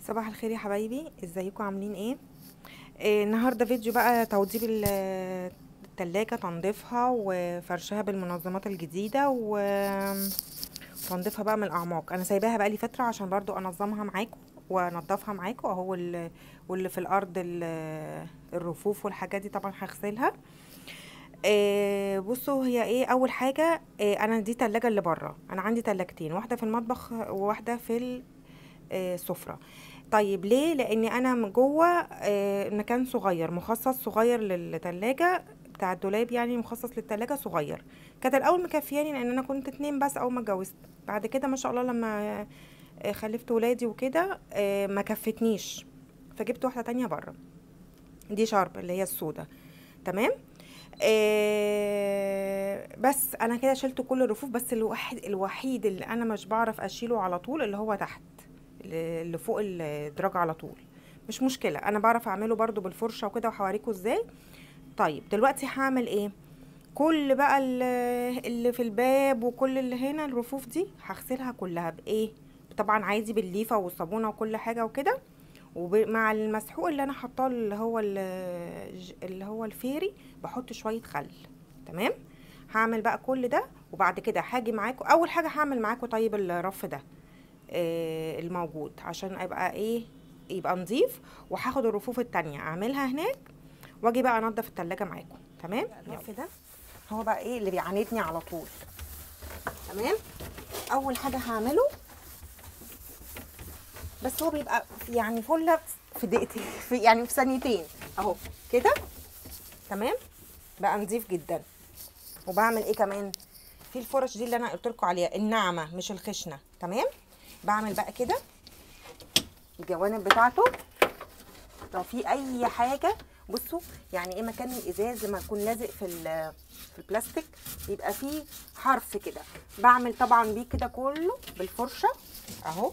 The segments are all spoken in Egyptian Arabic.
صباح الخير يا حبايبي ازيكم عاملين ايه آه النهارده فيديو بقى توضيب ال- التلاجة تنظيفها وفرشها بالمنظمات الجديدة وتنظيفها بقى من الاعماق انا سايباها بقى لي فترة عشان برضو انظمها معاكم وانضفها معاكم اهو وال- واللي في الارض ال- الرفوف والحاجات دي طبعا هغسلها آه بصوا هي ايه اول حاجة آه انا دي تلاجة اللي بره انا عندي تلاجتين واحدة في المطبخ وواحدة في ال- آه، سفرة طيب ليه لان انا من جوه آه، مكان صغير مخصص صغير للتلاجة بتاع الدولاب يعني مخصص للتلاجة صغير كانت الاول مكفياني لان انا كنت اتنين بس اول ما اتجوزت بعد كده ما شاء الله لما آه، خلفت ولادي وكده آه، ما كفتنيش فجبت واحدة تانية بره دي شارب اللي هي السودة تمام آه بس انا كده شلت كل الرفوف بس الوحيد الوحيد اللي انا مش بعرف اشيله على طول اللي هو تحت اللي فوق الدرج على طول مش مشكلة انا بعرف اعمله برضو بالفرشة وكده وهوريكم ازاي طيب دلوقتي هعمل ايه كل بقى ال- اللي في الباب وكل اللي هنا الرفوف دي هغسلها كلها بايه طبعا عادي بالليفة والصابونة وكل حاجة وكده ومع المسحوق اللي انا حاطاه اللي هو ال- اللي هو الفيري بحط شوية خل تمام هعمل بقى كل ده وبعد كده هاجي معاكم اول حاجة هعمل معاكم طيب الرف ده آه، الموجود عشان ابقى ايه يبقى نظيف وهاخد الرفوف التانية اعملها هناك واجي بقى انضف التلاجة معاكم تمام الرف ده هو بقى ايه اللي بيعاندني على طول تمام اول حاجة هعمله بس هو بيبقى يعني فله في دقيقتين في يعني في ثانيتين اهو كده تمام بقى نظيف جدا وبعمل ايه كمان في الفرش دي اللي انا قلت لكم عليها الناعمه مش الخشنه تمام بعمل بقى كده الجوانب بتاعته لو في اي حاجه بصوا يعني ايه مكان الازاز لما يكون لازق في ال- في البلاستيك يبقى فيه حرف كده بعمل طبعا بيه كده كله بالفرشه اهو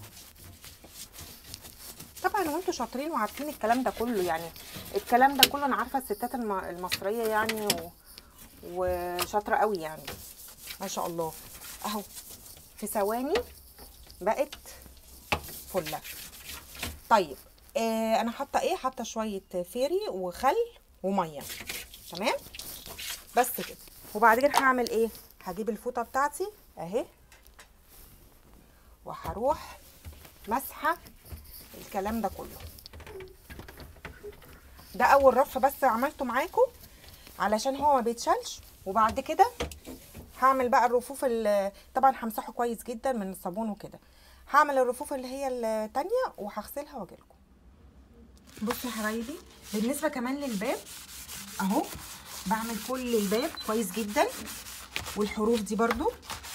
طبعا وانتوا شاطرين وعارفين الكلام ده كله يعني الكلام ده كله انا عارفه الستات الم- المصريه يعني و... وشاطره قوي يعني ما شاء الله اهو في ثواني بقت فله طيب آه انا حاطه ايه حاطه شويه فيري وخل وميه تمام بس كده وبعد كده هعمل ايه هجيب الفوطه بتاعتي اهي وهروح مسحه الكلام ده كله ده اول رف بس عملته معاكم علشان هو ما بيتشالش وبعد كده هعمل بقى الرفوف ال- طبعا همسحه كويس جدا من الصابون وكده هعمل الرفوف اللي هي التانية وهغسلها واجيلكم بصوا يا حبايبي بالنسبه كمان للباب اهو بعمل كل الباب كويس جدا والحروف دي برضو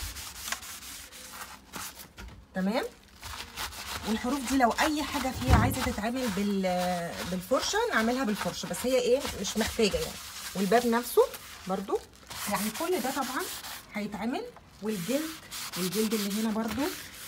تمام والحروف دي لو اي حاجه فيها عايزه تتعمل بال بالفرشه نعملها بالفرشه بس هي ايه مش محتاجه يعني والباب نفسه برضو يعني كل ده طبعا هيتعمل والجلد والجلد اللي هنا برضو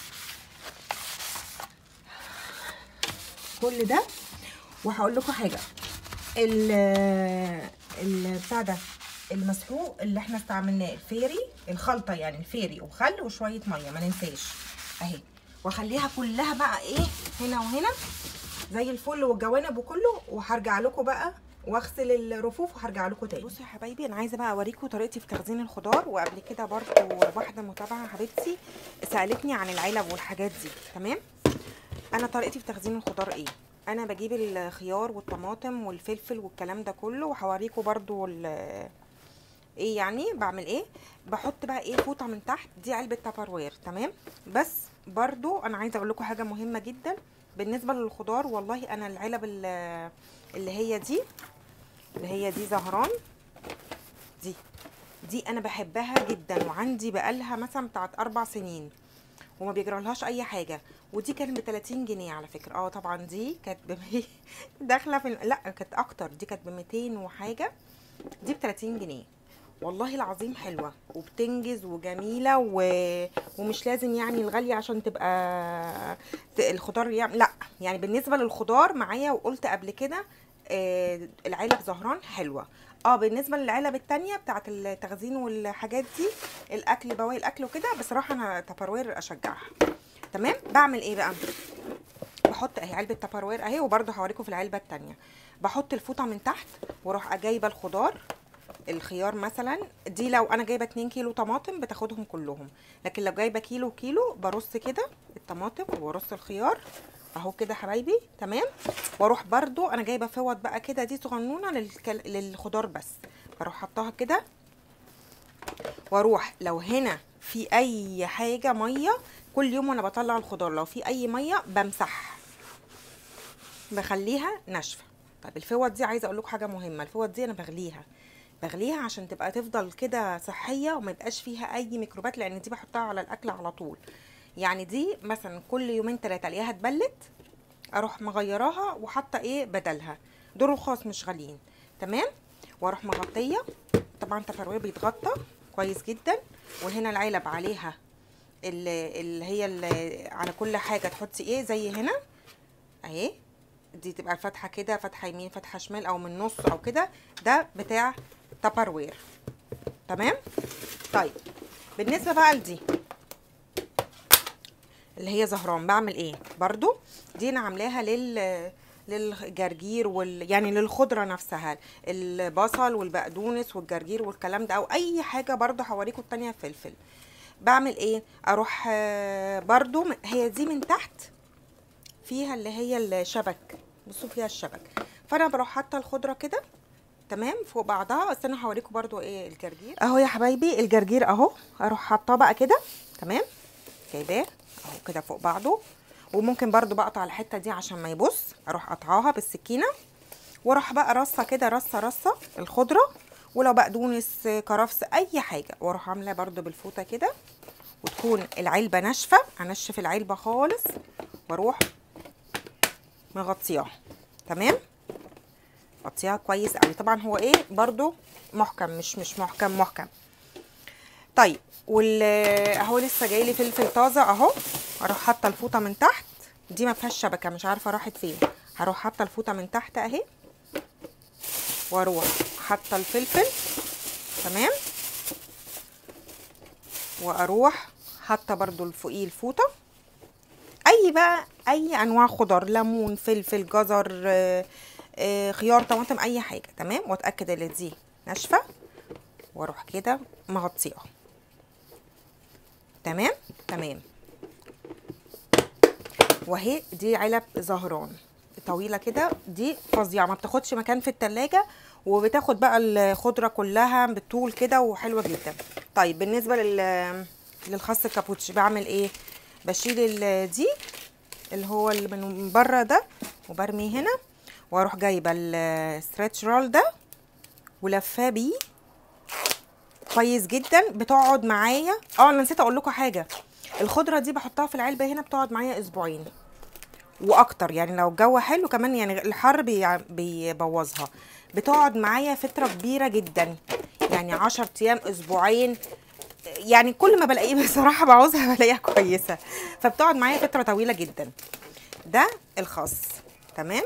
كل ده وهقول لكم حاجه ال ال بتاع ده المسحوق اللي احنا استعملناه الفيري الخلطه يعني الفيري وخل وشويه ميه ما ننساش اهي واخليها كلها بقى ايه هنا وهنا زي الفل والجوانب وكله وهرجع لكم بقى واغسل الرفوف وهرجع لكم تاني بصوا يا حبايبي انا عايزه بقى اوريكم طريقتي في تخزين الخضار وقبل كده برضو واحده متابعه حبيبتي سالتني عن العلب والحاجات دي تمام انا طريقتي في تخزين الخضار ايه انا بجيب الخيار والطماطم والفلفل والكلام ده كله وهوريكم برضو ال- ايه يعني بعمل ايه بحط بقى ايه فوطه من تحت دي علبه تابروير تمام بس برضو انا عايزه اقول لكم حاجه مهمه جدا بالنسبه للخضار والله انا العلب ال- اللي هي دي اللي هي دي زهران دي دي انا بحبها جدا وعندي بقالها مثلا بتاعت اربع سنين وما بيجرالهاش اي حاجه ودي كانت ب 30 جنيه على فكره اه طبعا دي كانت ب داخله في ال- لا كانت اكتر دي كانت ب 200 وحاجه دي ب 30 جنيه والله العظيم حلوه وبتنجز وجميله و... ومش لازم يعني الغاليه عشان تبقى ت- الخضار يعني لا يعني بالنسبه للخضار معايا وقلت قبل كده آه العلب زهران حلوه اه بالنسبه للعلب التانية بتاعت التخزين والحاجات دي الاكل بواقي الاكل وكده بصراحه انا تبروير اشجعها تمام بعمل ايه بقى بحط اهي علبه تبروير اهي وبرده هوريكم في العلبه التانية بحط الفوطه من تحت واروح جايبه الخضار الخيار مثلا دي لو انا جايبه 2 كيلو طماطم بتاخدهم كلهم لكن لو جايبه كيلو كيلو برص كده الطماطم وارص الخيار اهو كده حبايبي تمام واروح برضو انا جايبه فوط بقى كده دي صغنونه للكل... للخضار بس بروح حطها كده واروح لو هنا في اي حاجه ميه كل يوم وانا بطلع الخضار لو في اي ميه بمسحها بخليها ناشفه طيب الفوط دي عايزه اقول لكم حاجه مهمه الفوط دي انا بغليها بغليها عشان تبقى تفضل كده صحيه وما يبقاش فيها اي ميكروبات لان دي بحطها على الاكل على طول يعني دي مثلا كل يومين ثلاثه الاقيها اتبلت اروح مغيراها وحاطه ايه بدلها دول رخاص مش غاليين تمام واروح مغطيه طبعا تفروير بيتغطى كويس جدا وهنا العلب عليها اللي, اللي هي اللي على كل حاجه تحطي ايه زي هنا اهي دي تبقى الفتحه كده فتحه يمين فتحه شمال او من النص او كده ده بتاع تبروير تمام طيب بالنسبه بقى لدي اللي هي زهران بعمل ايه برضو دي انا عاملاها لل للجرجير وال يعني للخضره نفسها البصل والبقدونس والجرجير والكلام ده او اي حاجه برضو هوريكم التانية فلفل بعمل ايه اروح برضو هي دي من تحت فيها اللي هي الشبك بصوا فيها الشبك فانا بروح حاطه الخضره كده تمام فوق بعضها بس انا هوريكم برضو ايه الجرجير اهو يا حبايبي الجرجير اهو اروح حاطاه بقى كده تمام جايباه اهو كده فوق بعضه وممكن برضو بقطع الحته دي عشان ما يبص اروح قطعاها بالسكينه واروح بقى رصه كده رصه رصه الخضره ولو بقدونس كرفس اي حاجه واروح عامله برضو بالفوطه كده وتكون العلبه ناشفه انشف العلبه خالص واروح مغطياها تمام غطيها كويس قوي طبعا هو ايه برضو محكم مش مش محكم محكم طيب وال اهو لسه جاي لي فلفل طازه اهو اروح حاطه الفوطه من تحت دي ما فيهاش شبكه مش عارفه راحت فين هروح حاطه الفوطه من تحت اهي واروح حاطه الفلفل تمام واروح حاطه برضو فوقيه الفوطه اي بقى اي انواع خضار ليمون فلفل جزر آه آه خيار طماطم اي حاجه تمام واتاكد ان دي ناشفه واروح كده مغطياها تمام تمام وهي دي علب زهران طويله كده دي فظيعه ما بتاخدش مكان في التلاجة وبتاخد بقى الخضره كلها بالطول كده وحلوه جدا طيب بالنسبه لل للخس الكابوتش بعمل ايه بشيل دي اللي هو اللي من بره ده وبرميه هنا واروح جايبه الستريتش رول ده ولفاه بيه كويس جدا بتقعد معايا اه انا نسيت اقول لكم حاجه الخضره دي بحطها في العلبه هنا بتقعد معايا اسبوعين واكتر يعني لو الجو حلو كمان يعني الحر بي... بيبوظها بتقعد معايا فتره كبيره جدا يعني 10 ايام اسبوعين يعني كل ما بلاقيه بصراحه بعوزها بلاقيها كويسه فبتقعد معايا فتره طويله جدا ده الخاص تمام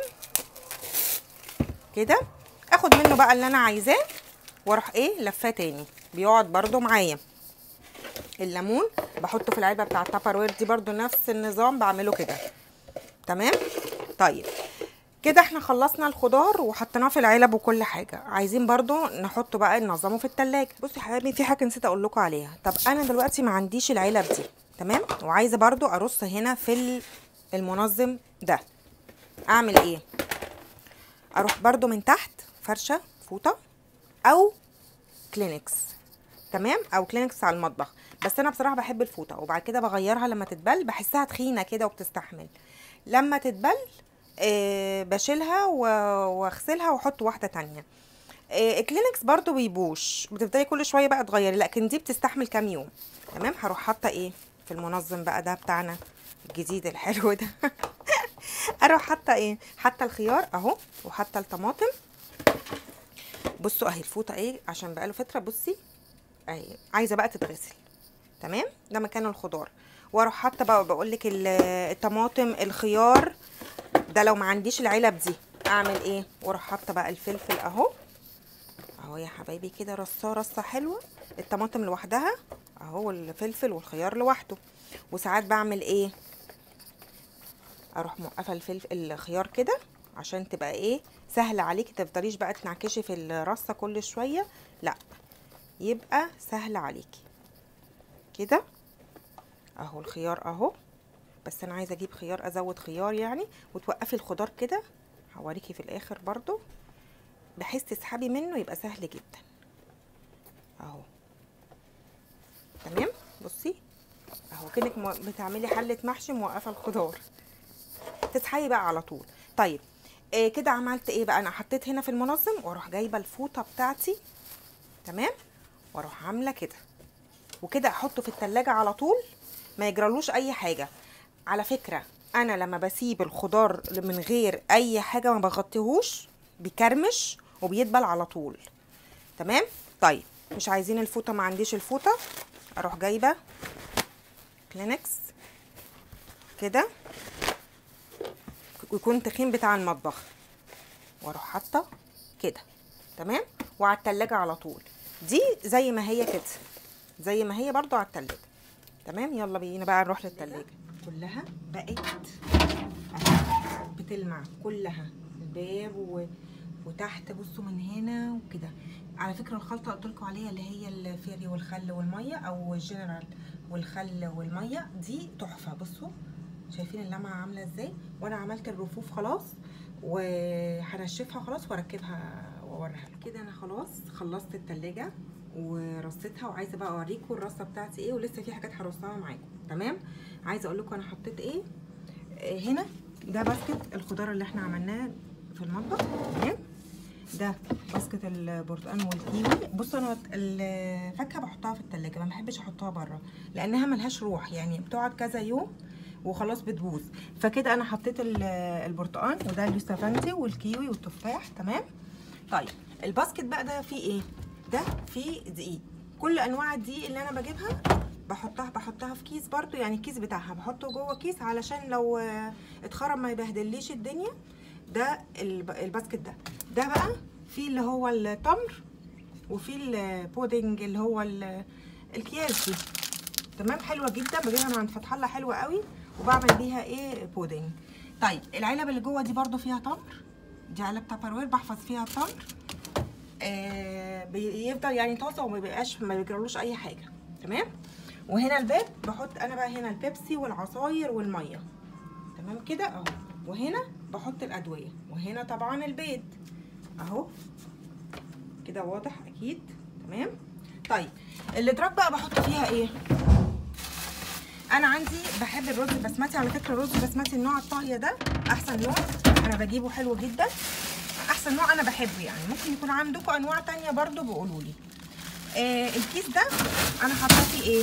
كده اخد منه بقى اللي انا عايزاه واروح ايه لفاه تاني بيقعد برده معايا الليمون بحطه في العلبه بتاع التابروير دي برده نفس النظام بعمله كده تمام طيب كده احنا خلصنا الخضار وحطيناه في العلب وكل حاجه عايزين برضو نحطه بقى ننظمه في التلاجة بصي يا حبايبي في حاجه نسيت اقول لكم عليها طب انا دلوقتي ما عنديش العلب دي تمام وعايزه برضو ارص هنا في المنظم ده اعمل ايه اروح برضو من تحت فرشه فوطه او كلينكس تمام او كلينكس على المطبخ بس انا بصراحه بحب الفوطه وبعد كده بغيرها لما تتبل بحسها تخينه كده وبتستحمل لما تتبل آه بشيلها واغسلها واحط واحده تانية آه الكلينكس برضو بيبوش بتفضلي كل شويه بقى تغيري لكن دي بتستحمل كام يوم تمام هروح حاطه ايه في المنظم بقى ده بتاعنا الجديد الحلو ده اروح حاطه ايه حاطه الخيار اهو وحاطه الطماطم بصوا اهي الفوطه ايه عشان بقاله فتره بصي اهي عايزه بقى تتغسل تمام ده مكان الخضار واروح حاطه بقى بقول لك الطماطم الخيار ده لو ما عنديش العلب دي اعمل ايه واروح حاطه بقى الفلفل اهو اهو يا حبايبي كده رصاه رصه حلوه الطماطم لوحدها اهو الفلفل والخيار لوحده وساعات بعمل ايه اروح موقفه الفلفل الخيار كده عشان تبقى ايه سهله عليكي تفضليش بقى تنعكشي في الرصه كل شويه لا يبقى سهل عليكي كده اهو الخيار اهو بس انا عايزه اجيب خيار ازود خيار يعني وتوقفي الخضار كده هوريكي في الاخر برضو بحيث تسحبي منه يبقى سهل جدا اهو تمام بصي اهو كأنك مو- بتعملي حلة محشي موقفة الخضار تسحبي بقى على طول طيب إيه كده عملت ايه بقى انا حطيت هنا في المنظم واروح جايبه الفوطه بتاعتي تمام واروح عامله كده وكده احطه في التلاجة على طول ما يجرالوش اي حاجه على فكره انا لما بسيب الخضار من غير اي حاجه ما بغطيهوش بيكرمش وبيدبل على طول تمام طيب مش عايزين الفوطه ما عنديش الفوطه اروح جايبه كلينكس كده ويكون تخين بتاع المطبخ واروح حاطه كده تمام وعلى التلاجة على طول دي زي ما هي كده زي ما هي برضو على التلاجة تمام يلا بينا بقى نروح للتلاجة كلها بقت أهي بتلمع كلها الباب و... وتحت بصوا من هنا وكده على فكره الخلطه قلت لكم عليها اللي هي الفيري والخل والميه او الجنرال والخل والميه دي تحفه بصوا شايفين اللمعه عامله ازاي وانا عملت الرفوف خلاص وهنشفها خلاص واركبها واوريها لكم كده انا خلاص خلصت التلاجة ورصيتها وعايزه بقى اوريكم الرصه بتاعتي ايه ولسه في حاجات هرصها معاكم تمام عايزه اقول لكم انا حطيت ايه آه، هنا ده باسكت الخضار اللي احنا عملناه في المطبخ تمام ده باسكت البرتقال والكيوي بصوا انا الفاكهه بحطها في التلاجة ما بحبش احطها بره لانها ملهاش روح يعني بتقعد كذا يوم وخلاص بتبوظ فكده انا حطيت ال- البرتقال وده اليوسفندي والكيوي والتفاح تمام طيب الباسكت بقى ده فيه ايه ده فيه دقيق كل انواع الدقيق اللي انا بجيبها بحطها بحطها في كيس برضو يعني الكيس بتاعها بحطه جوه كيس علشان لو آه، اتخرب ما يبهدليش الدنيا ده الب- الباسكت ده ده بقى فيه اللي هو التمر وفيه البودنج اللي هو ال- الكياس دي تمام حلوه جدا بجيبها من عند فتح الله حلوه قوي وبعمل بيها ايه بودنج طيب العلب اللي جوه دي برضو فيها تمر دي علب تابروير بحفظ فيها التمر آه بيفضل يعني طازه وما بيبقاش ما بيجرالوش اي حاجه تمام وهنا الباب بحط انا بقى هنا البيبسي والعصاير والميه تمام كده اهو وهنا بحط الادويه وهنا طبعا البيض اهو كده واضح اكيد تمام طيب الادراك بقى بحط فيها ايه انا عندي بحب الرز البسمتي على فكره الرز البسمتي النوع الطاهيه ده احسن نوع انا بجيبه حلو جدا احسن نوع انا بحبه يعني ممكن يكون عندكم انواع تانية برضو بيقولوا لي آه الكيس ده انا حاطاه فيه ايه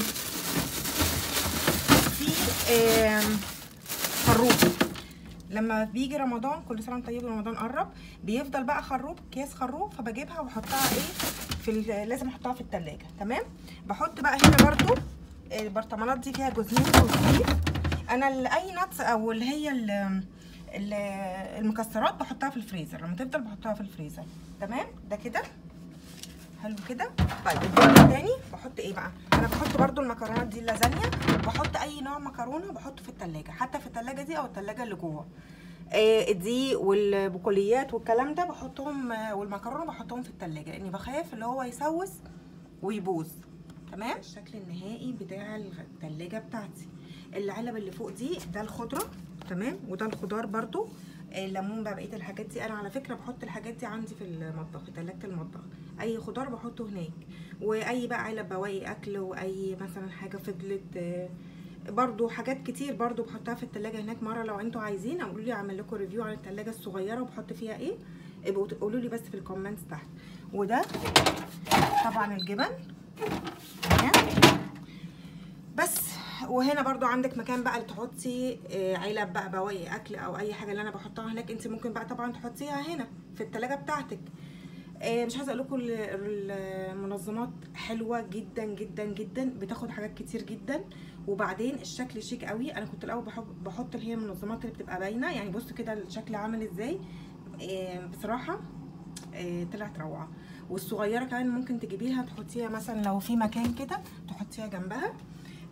فيه آه خروب لما بيجي رمضان كل سنه وانت طيب رمضان قرب بيفضل بقى خروب اكياس خروب فبجيبها واحطها ايه في ال- لازم احطها في التلاجة تمام بحط بقى هنا برضو البرطمانات دي فيها جوز هند وزبيب انا ال- اي نتس او اللي هي ال- ال- المكسرات بحطها في الفريزر لما تفضل بحطها في الفريزر تمام ده كده حلو كده طيب الجزء التاني بحط ايه بقى انا بحط برضو المكرونات دي اللازانيا بحط اي نوع مكرونه بحطه في التلاجة حتى في التلاجة دي او التلاجة اللي جوه آه، الدقيق والبقوليات والكلام ده بحطهم آه، والمكرونه بحطهم في التلاجة لاني بخاف اللي هو يسوس ويبوظ تمام الشكل النهائي بتاع التلاجة بتاعتي العلب اللي فوق دي ده الخضره تمام وده الخضار برضو الليمون بقى بقيه الحاجات دي انا على فكره بحط الحاجات دي عندي في المطبخ في تلاجة المطبخ اي خضار بحطه هناك واي بقى علب بواقي اكل واي مثلا حاجه فضلت آه، برضو حاجات كتير برضو بحطها في التلاجة هناك مرة لو انتوا عايزين او قولوا لي اعمل لكم ريفيو عن التلاجة الصغيرة وبحط فيها ايه ابقوا قولوا لي بس في الكومنتس تحت وده طبعا الجبن تمام؟ بس وهنا برضو عندك مكان بقى تحطي آه، علب بقى بواقي اكل او اي حاجه اللي انا بحطها هناك انت ممكن بقى طبعا تحطيها هنا في التلاجة بتاعتك آه، مش عايزه اقول لكم المنظمات حلوه جدا جدا جدا بتاخد حاجات كتير جدا وبعدين الشكل شيك قوي انا كنت الاول بحب بحط اللي هي المنظمات اللي بتبقى باينه يعني بصوا كده الشكل عامل ازاي آه، بصراحه آه، طلعت روعه والصغيره كمان ممكن تجيبيها تحطيها مثلا لو في مكان كده تحطيها جنبها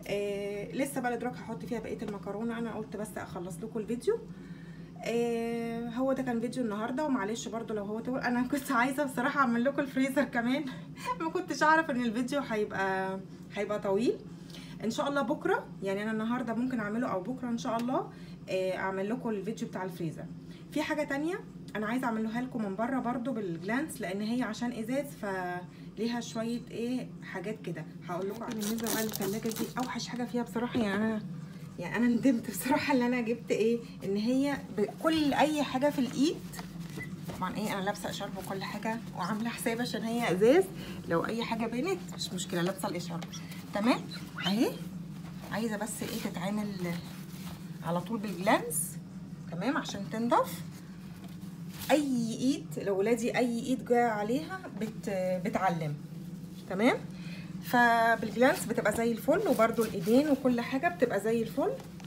آه لسه بقى الادراك هحط فيها بقيه المكرونه انا قلت بس اخلص لكم الفيديو آه هو ده كان فيديو النهارده ومعلش برضو لو هو طول انا كنت عايزه بصراحه اعمل لكم الفريزر كمان ما كنتش اعرف ان الفيديو هيبقى هيبقى طويل ان شاء الله بكره يعني انا النهارده ممكن اعمله او بكره ان شاء الله آه اعمل لكم الفيديو بتاع الفريزر في حاجه تانية انا عايزه اعملها لكم من بره برضو بالجلانس لان هي عشان ازاز فليها شويه ايه حاجات كده هقول لكم بالنسبه بقى للثلاجه دي اوحش حاجه فيها بصراحه يعني انا يعني انا ندمت بصراحه ان انا جبت ايه ان هي بكل اي حاجه في الايد طبعا ايه انا لابسه اشارب وكل حاجه وعامله حساب عشان هي ازاز لو اي حاجه بانت مش مشكله لابسه الاشارب تمام اهي عايزه بس ايه تتعمل على طول بالجلانس تمام عشان تنضف اي ايد لو ولادي اي ايد جايه عليها بت بتعلم تمام فبالجلانس بتبقى زي الفل وبرده الايدين وكل حاجه بتبقى زي الفل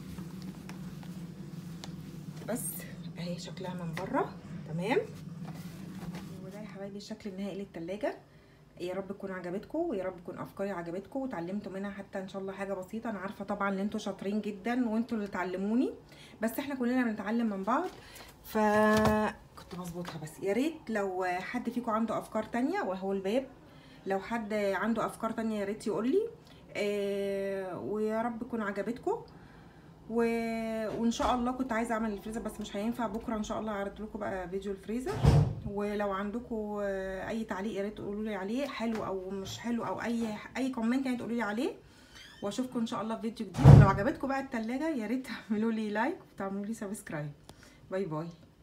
بس اهي شكلها من بره تمام وده يا حبايبي الشكل النهائي للتلاجة يا رب تكون عجبتكم ويا رب تكون افكاري عجبتكم وتعلمتوا منها حتى ان شاء الله حاجه بسيطه انا عارفه طبعا ان انتوا شاطرين جدا وانتوا اللي تعلموني بس احنا كلنا بنتعلم من بعض ف كنت مظبوطها بس يا ريت لو حد فيكم عنده افكار تانية وهو الباب لو حد عنده افكار تانية يا ريت يقول لي آه ويا رب تكون عجبتكم و... وان شاء الله كنت عايزه اعمل الفريزر بس مش هينفع بكره ان شاء الله هعرض لكم بقى فيديو الفريزر ولو عندكم اي تعليق يا ريت تقولوا لي عليه حلو او مش حلو او اي اي كومنت يعني تقولوا لي عليه واشوفكم ان شاء الله في فيديو جديد لو عجبتكم بقى التلاجة يا ريت تعملوا لي لايك وتعملوا لي سبسكرايب باي باي